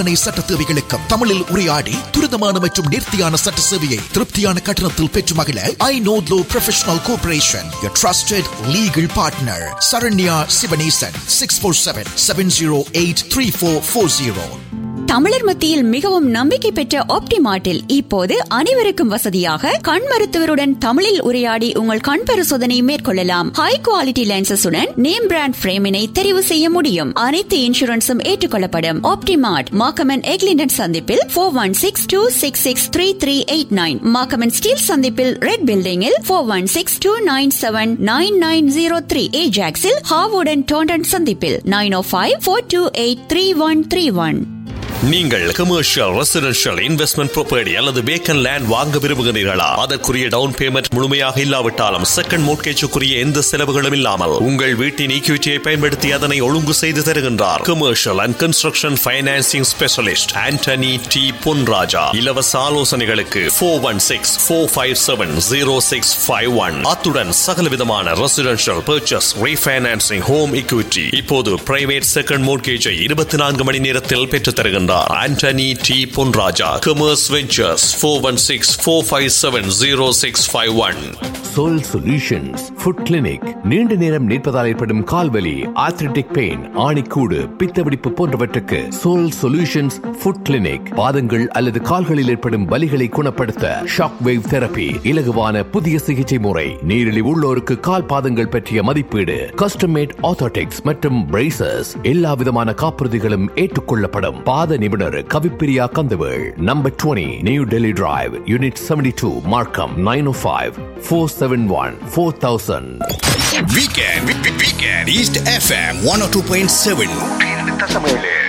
அனை சட்ட தேவைகளுக்கும் தமிழில் உரையாடி துரிதமான மற்றும் நேர்த்தியான சட்ட சேவையை திருப்தியான கட்டணத்தில் பெற்று மகிழ I know law professional cooperation your trusted legal partner Saranya Sivanesan six four seven seven zero eight three four four zero தமிழர் மத்தியில் மிகவும் நம்பிக்கை பெற்ற ஆப்டிமார்ட்டில் இப்போது அனைவருக்கும் வசதியாக கண் மருத்துவருடன் தமிழில் உரையாடி உங்கள் கண் பரிசோதனை மேற்கொள்ளலாம் ஹை குவாலிட்டி லென்சஸுடன் நேம் பிராண்ட் பிரேமினை தெரிவு செய்ய முடியும் அனைத்து இன்சூரன்ஸும் ஏற்றுக்கொள்ளப்படும் ஆப்டிமார்ட் மாக்கமன் எக்லிண்டன் சந்திப்பில் four one six two six six three three eight nine Markham and Steeles சந்திப்பில் ரெட் பில்டிங்கில் four one six two nine seven nine nine zero three ஏஜாக்ஸில் ஹாவுடன் டோண்டன் சந்திப்பில் nine O five four two eight three one three one நீங்கள் commercial residential investment property அல்லது vacant land வாங்க விரும்புகிறீர்களா அதற்குரிய down payment முழுமையாக இல்லாவிட்டாலும் செகண்ட் மோட்கேஜுக்குரிய எந்த செலவுகளும் இல்லாமல் உங்கள் வீட்டின் ஈக்விட்டியை பயன்படுத்தி அதனை ஒழுங்கு செய்து தருகின்றார் commercial and construction financing specialist Antony D Ponraja இலவச ஆலோசனைகளுக்கு four one six four five seven zero six five one அத்துடன் சகல விதமான residential purchase refinancing home equity இப்போது பிரைவேட் செகண்ட் மோட்கேஜை இருபத்தி நான்கு மணி நேரத்தில் பெற்றுத் தருகின்றார் Antony D Ponraja commerce ventures four one six four five seven zero six five one sole solutions foot clinic நீண்ட நேரம் நிற்பதால் ஏற்படும் கால்வலி ஆத்ரிட்டிக் பெயின் ஆணிக்கூடு பித்தவெடிப்பு போன்றவற்றுக்கு சோல் சொல்யூஷன்ஸ் ஃபுட் கிளினிக் பாதங்கள் அல்லது கால்களில் ஏற்படும் வலிகளை குணப்படுத்த ஷாக் வேவ் தெரபி இலகுவான புதிய சிகிச்சை முறை நீரிழிவு உள்ளோருக்கு கால் பாதங்கள் பற்றிய மதிப்பீடு கஸ்டம் மேட் ஆத்தோட்டிக்ஸ் மற்றும் பிரேசஸ் எல்லா விதமான காப்புறுதிகளும் ஏற்றுக்கொள்ளப்படும் பாத நிபுணர் Kavipriya Kandavel number 20 New Delhi drive unit 72 Markham nine O five four seven one four thousand Weekend, weekend, East FM 102.7.